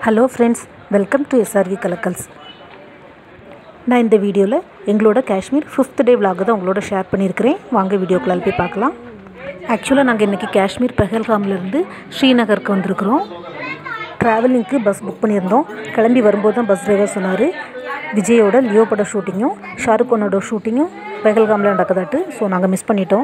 Hello friends welcome to SRV கலக்கல்ஸ் நான் இந்த வீடியோவில் எங்களோட காஷ்மீர் ஃபிஃப்த் டே vlog தான் உங்களோட ஷேர் பண்ணியிருக்கிறேன் வாங்க வீடியோக்குள்ள போய் பார்க்கலாம் ஆக்சுவலாக நாங்கள் இன்றைக்கி காஷ்மீர் பெஹல்காம்லேருந்து ஸ்ரீநகருக்கு வந்திருக்கிறோம் ட்ராவலிங்க்கு பஸ் புக் பண்ணியிருந்தோம் கிளம்பி வரும்போது தான் பஸ் டிரைவர் சொன்னார் விஜயோட லியோ பட ஷூட்டிங்கும் ஷாருக் கானோட ஷூட்டிங்கும் பெஹல்காமில் நடக்குதாட்டு ஸோ நாங்கள் மிஸ் பண்ணிட்டோம்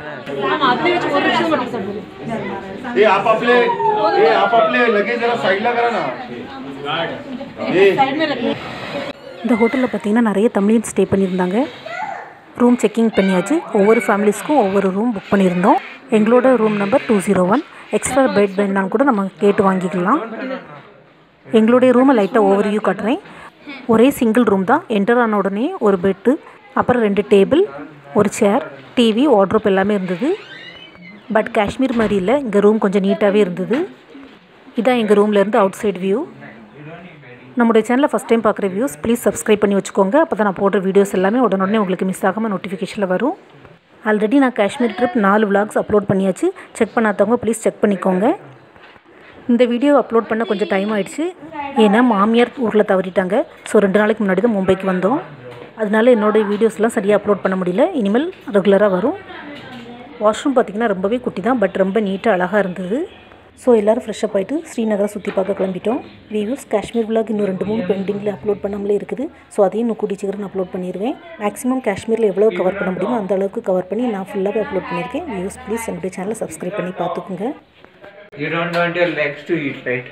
ए आप आपले ए आप आपले लगेज जरा साईडला करा ना ए இந்த ஹோட்டலில் பார்த்தீங்கன்னா நிறைய தமிழியன் ஸ்டே பண்ணியிருந்தாங்க ரூம் செக்கிங் பண்ணியாச்சு ஒவ்வொரு ஃபேமிலிஸ்க்கும் ஒவ்வொரு ரூம் புக் பண்ணியிருந்தோம் எங்களோட room number two zero one extra bed வேணான்னு கூட நம்ம கேட்டு வாங்கிக்கலாம் எங்களுடைய ரூமை லைட்டாக ஓவர் வியூ காட்டுறேன் ஒரே சிங்கிள் ரூம் தான் என்டர் ஆன உடனே ஒரு பெட்டு அப்புறம் ரெண்டு டேபிள் ஒரு சேர் டிவி வார்ட்ரோப் எல்லாமே இருந்தது பட் காஷ்மீர் மாதிரி இல்லை இங்கே ரூம் கொஞ்சம் நீட்டாகவே இருந்தது இதான் எங்கள் ரூம்லேருந்து அவுட் சைட் வியூ நம்முடைய சேனலை ஃபஸ்ட் டைம் பார்க்குற வியூஸ் ப்ளீஸ் சப்ஸ்கிரைப் பண்ணி வச்சுக்கோங்க அப்போ தான் நான் போடுற வீடியோஸ் எல்லாமே உடனே உங்களுக்கு மிஸ் ஆகாமல் நோட்டிஃபிகேஷனில் வரும் ஆல்ரெடி நான் காஷ்மீர் ட்ரிப் நாலு vlogs அப்லோட் பண்ணியாச்சு செக் பண்ணாதவங்க ப்ளீஸ் செக் பண்ணிக்கோங்க இந்த வீடியோ அப்லோட் பண்ண கொஞ்சம் டைம் ஆயிடுச்சு ஏன்னா மாமியார் ஊரில் தவறிட்டாங்க ஸோ ரெண்டு நாளைக்கு முன்னாடி தான் மும்பைக்கு வந்தோம் அதனால என்னோடய வீடியோஸ்லாம் சரியாக அப்லோட் பண்ண முடியல இனிமேல் ரெகுலராக வரும் வாஷ்ரூம் பார்த்திங்கன்னா ரொம்பவே குட்டி தான் பட் ரொம்ப நீட்டாக அழகாக இருந்தது ஸோ எல்லோரும் ஃப்ரெஷ்ஷப் ஆகிட்டு ஸ்ரீநகரை சுற்றி பார்க்க கிளம்பிட்டோம் வியூஸ் காஷ்மீர் vlog இன்னும் ரெண்டு மூணு பெண்டிங்கில் அப்லோட் பண்ணாமலே இருக்குது ஸோ அதையும் இன்னும் கூடி சீக்கிரம் அப்லோட் பண்ணிடுவேன் மேக்ஸிமம் காஷ்மீரில் எவ்வளோ கவர் பண்ண முடியுமோ அந்த அளவுக்கு கவர் பண்ணி நான் ஃபுல்லாகவே அப்லோட் பண்ணியிருக்கேன் வியூஸ் ப்ளீஸ் என்னுடைய சேனலை சப்ஸ்கிரைப் பண்ணி பார்த்துக்குங்க You don't want your legs to eat, right?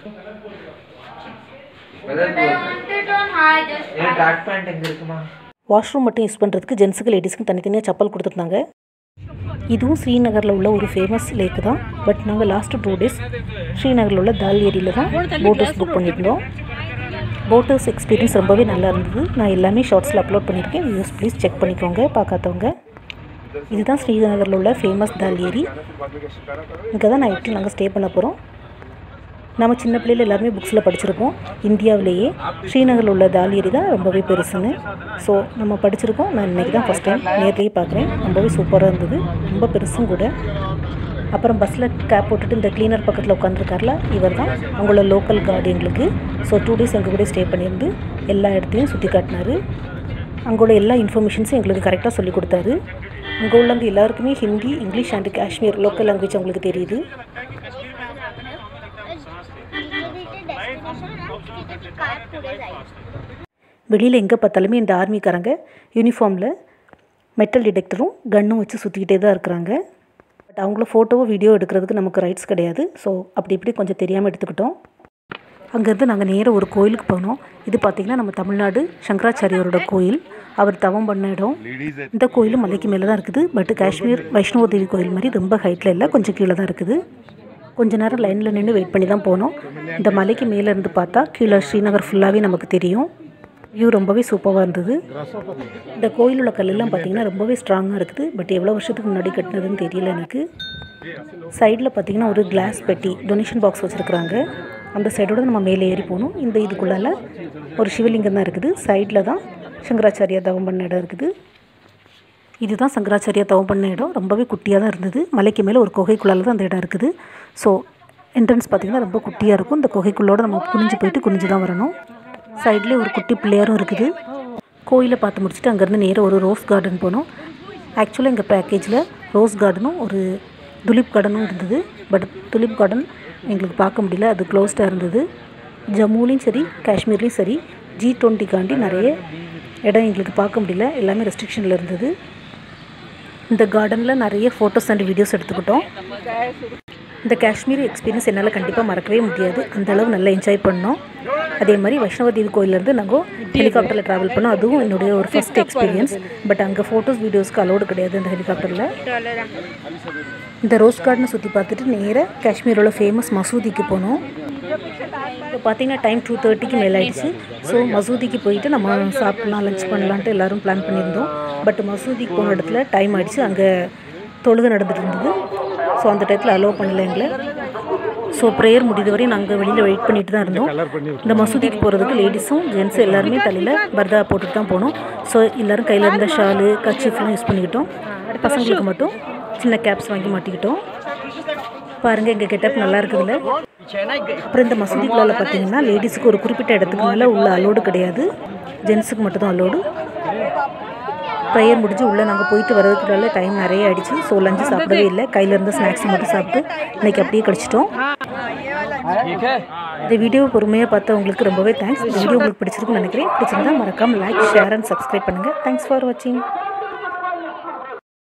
Whether ஏன் ட்ராக் பேண்ட் எங்க இருக்குமா வாஷ்ரூம் மட்டும் யூஸ் பண்ணுறதுக்கு ஜென்ஸுக்கு லேடிஸ்க்கு தனித்தனியாக செப்பல் கொடுத்துருந்தாங்க இதுவும் ஸ்ரீநகரில் உள்ள ஒரு ஃபேமஸ் லேக் தான் பட் நாங்கள் லாஸ்ட்டு டூ டேஸ் ஸ்ரீநகரில் உள்ள தால் ஏரியில் தான் போட் ஹவுஸ் புக் பண்ணியிருந்தோம் போட் ஹவுஸ் எக்ஸ்பீரியன்ஸ் ரொம்பவே நல்லா இருந்தது நான் எல்லாமே ஷார்ட்ஸில் அப்லோட் பண்ணியிருக்கேன் வியூஸ் ப்ளீஸ் செக் பண்ணிக்கோங்க பார்க்காதவங்க இதுதான் ஸ்ரீநகரில் உள்ள ஃபேமஸ் தால் ஏரி இங்கே தான் நைட்டு நாங்கள் ஸ்டே பண்ண போகிறோம் நம்ம சின்ன பிள்ளையில எல்லாருமே புக்ஸில் படிச்சிருப்போம் இந்தியாவிலேயே ஸ்ரீநகரில் உள்ள தால் ஏரி தான் ரொம்பவே பெருசுன்னு ஸோ நம்ம படிச்சிருக்கோம் நான் இன்றைக்கி தான் ஃபஸ்ட் டைம் நேர்லேயே பார்க்குறேன் ரொம்பவே சூப்பராக இருந்தது ரொம்ப பெருசும் கூட அப்புறம் பஸ்ஸில் கேப் போட்டுட்டு இந்த க்ளீனர் பக்கத்தில் உட்காந்துருக்கார்ல இவர் தான் அவங்களோட லோக்கல் கார்டு எங்களுக்கு ஸோ டூ டேஸ் எங்கள் கூட ஸ்டே பண்ணியிருந்து எல்லா இடத்தையும் சுற்றி காட்டினாரு அங்கே உள்ள எல்லா இன்ஃபர்மேஷன்ஸும் எங்களுக்கு கரெக்டாக சொல்லி கொடுத்தாரு அங்கே உள்ளவங்க எல்லாருக்குமே Hindi English and Kashmir local language அவங்களுக்கு தெரியுது வெளியில் எங்கே பார்த்தாலுமே இந்த ஆர்மிக்காரங்க யூனிஃபார்மில் மெட்டல் டிடெக்டரும் கன்னும் வச்சு சுற்றிக்கிட்டே தான் இருக்கிறாங்க பட் அவங்கள ஃபோட்டோவோ வீடியோ எடுக்கிறதுக்கு நமக்கு ரைட்ஸ் கிடையாது ஸோ அப்படி இப்படி கொஞ்சம் தெரியாமல் எடுத்துக்கிட்டோம் அங்கேருந்து நாங்கள் நேராக ஒரு கோயிலுக்கு போனோம் இது பார்த்திங்கன்னா நம்ம தமிழ்நாடு சங்கராச்சாரியாரோட கோயில் அவர் தவம் பண்ண இடம் இந்த கோயிலும் மலைக்கு மேலே தான் இருக்குது பட் காஷ்மீர் வைஷ்ணவ தேவி கோயில் மாதிரி ரொம்ப ஹைட்டில் இல்லை கொஞ்சம் கீழே தான் இருக்குது கொஞ்ச நேரம் லைனில் நின்று வெயிட் பண்ணி தான் போனோம் இந்த மலைக்கு மேலே இருந்து பார்த்தா கீழே ஸ்ரீநகர் ஃபுல்லாகவே நமக்கு தெரியும் வியூ ரொம்பவே சூப்பராக இருந்தது இந்த கோயில் உள்ள கல்லெல்லாம் பார்த்தீங்கன்னா ரொம்பவே ஸ்ட்ராங்காக இருக்குது பட் எவ்வளோ வருஷத்துக்கு முன்னாடி கட்டினதுன்னு தெரியல எனக்கு சைடில் பார்த்தீங்கன்னா ஒரு கிளாஸ் பெட்டி டொனேஷன் பாக்ஸ் வச்சுருக்குறாங்க அந்த சைடோட நம்ம மேலே ஏறி போகணும் இந்த இதுக்குள்ளால ஒரு சிவலிங்கம் தான் இருக்குது சைடில் தான் சங்கராச்சாரியா தவம் பண்ண இடம் இருக்குது இதுதான் சங்கராச்சாரியா தவம் பண்ண இடம் ரொம்பவே குட்டியாக தான் இருந்தது மலைக்கு மேலே ஒரு குகைக்குள்ளால தான் அந்த இடம் இருக்குது ஸோ என்ட்ரன்ஸ் பார்த்திங்கன்னா ரொம்ப குட்டியாக இருக்கும் இந்த குகைக்குள்ளோட நம்ம குனிஞ்சு போயிட்டு குனிஞ்சு தான் வரணும் சைட்லேயே ஒரு குட்டி பிள்ளையாரும் இருக்குது கோயிலை பார்த்து முடிச்சுட்டு அங்கேருந்து நேராக ஒரு ரோஸ் கார்டன் போனோம் ஆக்சுவலாக எங்கள் பேக்கேஜில் ரோஸ் கார்டனும் ஒரு துலிப் கார்டனும் இருந்தது பட் துலிப் கார்டன் எங்களுக்கு பார்க்க முடியல அது க்ளோஸ்டாக இருந்தது ஜம்முலேயும் சரி காஷ்மீர்லேயும் சரி ஜி டுவெண்ட்டிக்காண்டி நிறைய இடம் எங்களுக்கு பார்க்க முடியல எல்லாமே ரெஸ்ட்ரிக்ஷனில் இருந்தது இந்த கார்டனில் நிறைய ஃபோட்டோஸ் அண்ட் வீடியோஸ் எடுத்துக்கிட்டோம் இந்த காஷ்மீர் எக்ஸ்பீரியன்ஸ் என்னால் கண்டிப்பாக மறக்கவே முடியாது அந்த அளவு நல்லா என்ஜாய் பண்ணோம் அதே மாதிரி வைஷ்ணவ தேவி கோயிலேருந்து நாங்கள் ஹெலிகாப்டரில் ட்ராவல் பண்ணோம் அதுவும் என்னுடைய ஒரு ஃபஸ்ட் எக்ஸ்பீரியன்ஸ் பட் அங்கே ஃபோட்டோஸ் வீடியோஸ்க்கு அலோடு கிடையாது அந்த ஹெலிகாப்டரில் இந்த ரோஸ் கார்டனை சுற்றி பார்த்துட்டு நேராக காஷ்மீரோட ஃபேமஸ் மசூதிக்கு போனோம் இப்போ பார்த்தீங்கன்னா டைம் டூ தேர்ட்டிக்கு மேலே ஆயிடுச்சு ஸோ மசூதிக்கு போயிட்டு நம்ம சாப்பிட்லாம் லஞ்ச் பண்ணலான்ட்டு எல்லோரும் பிளான் பண்ணியிருந்தோம் பட் மசூதிக்கு போன இடத்துல டைம் ஆயிடுச்சு அங்கே தொழுகை நடந்துட்டு இருந்தது ஸோ அந்த டயத்தில் அலோவ் பண்ணல எங்களை ஸோ ப்ரேயர் முடிந்த வரையும் நாங்கள் வெளியில் வெயிட் பண்ணிட்டு தான் இருந்தோம் இந்த மசூதிக்கு போகிறதுக்கு லேடிஸும் ஜென்ஸும் எல்லாருமே தலையில் பர்தா போட்டுட்டு தான் போனோம் ஸோ எல்லோரும் கையில் இருந்த ஷாலு கச்சிஃப்லாம் யூஸ் பண்ணிக்கிட்டோம் பசங்களுக்கு மட்டும் சின்ன கேப்ஸ் வாங்கி மாட்டிக்கிட்டோம் பாருங்கள் எங்கள் கெட்டப் நல்லா இருக்குதுல்ல அப்புறம் இந்த மசூதிக்குள்ளால பார்த்தீங்கன்னா லேடிஸுக்கு ஒரு குறிப்பிட்ட இடத்துக்கு மேலே உள்ள அலோடு கிடையாது ஜென்ஸுக்கு மட்டும்தான் அலோடு ப்ரேயர் முடிஞ்சு உள்ளே நாங்கள் போயிட்டு வரதுக்குள்ள டைம் நிறைய ஆயிடுச்சு ஸோ லஞ்சு சாப்பிடவே இல்லை கையில் இருந்த ஸ்நாக்ஸ் மட்டும் சாப்பிட்டு இன்னைக்கு அப்படியே கழிச்சிட்டோம் இந்த வீடியோ பொறுமையாக பார்த்து உங்களுக்கு ரொம்பவே தேங்க்ஸ் இந்த வீடியோ உங்களுக்கு பிடிச்சிருக்குன்னு நினைக்கிறேன் பிடிச்சிருந்தா மறக்காமல் லைக் ஷேர் அண்ட் சப்ஸ்கிரைப் பண்ணுங்கள் தேங்க்ஸ் ஃபார் வாட்சிங்